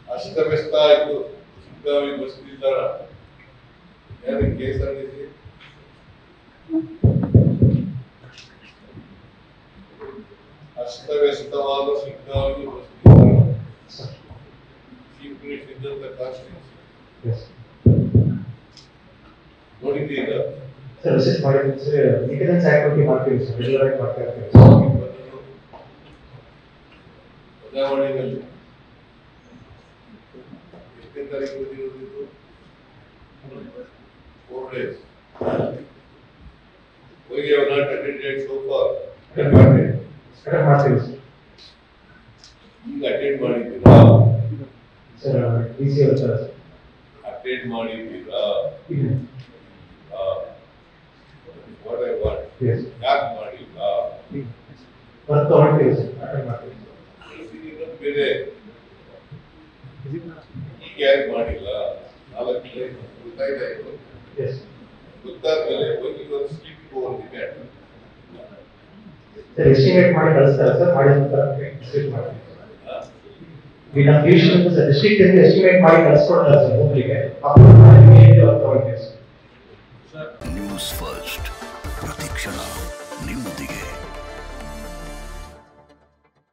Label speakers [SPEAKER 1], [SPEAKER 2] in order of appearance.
[SPEAKER 1] ಅಸ್ತವ್ಯಸ್ತ ಆಯ್ತು ಸಿಗ್ಗಾವಿ ಬಸ್ ನಿಲ್ದಾಣ ಯಾರಿಗೆ K S R T C ಅಸ್ತವ್ಯಸ್ತವಾದ ಸಿಗ್ಗಾವಿ ಬಸ್ ನಿಲ್ದಾಣ ಚೀಫ್ ಮಿನಿಸ್ಟರ್ ಇದ್ದಂತ ಕಾನ್ಸ್ಟಿಟ್ಯೂನ್ಸಿ
[SPEAKER 2] ಎಸ್
[SPEAKER 1] ನೋಡಿದ್ದೀರಾ
[SPEAKER 2] ಸರ್ ವಿಸಿಟ್ ಮಾಡಿದ್ದೀನಿ ಸರ್ ಮೇಂಟೆನೆನ್ಸ್ ಆಕ್ಟಿವಿಟಿ ಮಾಡ್ತೀವಿ ಸರ್ ರೆಗ್ಯುಲರ್ ಆಗಿ ಮಾಡ್ತಾ ಇರ್ತೀವಿ
[SPEAKER 1] ಸ್ವಾಮಿ ಬಂದರು ಬದಲಾವಣೆಯಲ್ಲಿ ಎಷ್ಟನೇ ತಾರೀಕು ಬಂದಿರೋದು ಫೋರ್ ಡೇಸ್ ಹೋಗಿ ಅವ್ರು not attended so far
[SPEAKER 2] attend ಮಾಡ್ತೀವಿ ಅಟೆಂಡ್ ಮಾಡ್ತೀವಿ ಸರ್
[SPEAKER 1] ಈಗ ಅಟೆಂಡ್ ಮಾಡಿದ್ದೀರಾ
[SPEAKER 2] ಸರ್ ಡಿ ಸಿ ಅವ್ರ ಸರ್
[SPEAKER 1] ಅಟೆಂಡ್ ಮಾಡಿದ್ದೀರಾ
[SPEAKER 2] ಇದೆ
[SPEAKER 1] ವಾಟ್ ಐ ವಾಂಟ್
[SPEAKER 2] ಎಸ್
[SPEAKER 1] ಯಾಕೆ ಮಾಡಿಲ್ಲ
[SPEAKER 2] ವರ್ಕ್ ತಗೊಳ್ತೀವಿ ಸರ್ ಅಟೆಂಡ್ ಮಾಡ್ತೀವಿ
[SPEAKER 1] ಇನ್ನೊಂದು ಬೇರೆ ಈಗ ಯಾಕೆ ಮಾಡಿಲ್ಲ ನಾಲ್ಕು ಗೊತ್ತಾಯ್ತಾ ಇದು
[SPEAKER 2] ಎಸ್
[SPEAKER 1] ಗೊತ್ತಾದ್ಮೇಲೆ ಹೋಗಿ ಒಂದು slip over the matter
[SPEAKER 2] sir estimate ಮಾಡಿ ಕಳಿಸ್ತಾರೆ ಸರ್ ಮಾಡಿದ ನಂತರ ಡಿಸ್ಟ್ರಿಕ್ಟ್ ಮಾಡ್ತೀವಿ ಈ ನಮ್ಮ ಡಿವಿಷನ್ ಸರ್ ಡಿಸ್ಟ್ರಿಕ್ಟ್ ಇಂದ ಎಸ್ಟಿಮೇಟ್ ಮಾಡಿ ಕಳಿಸ್ಕೊಡ್ತಾರೆ ಸರ್ ಹೋಗ್ಲಿಕ್ಕೆ ಅಪ್ರೂವ್ ಮಾಡಿ ವರ್ಕ್ ತಗೊಳ್ತೀವಿ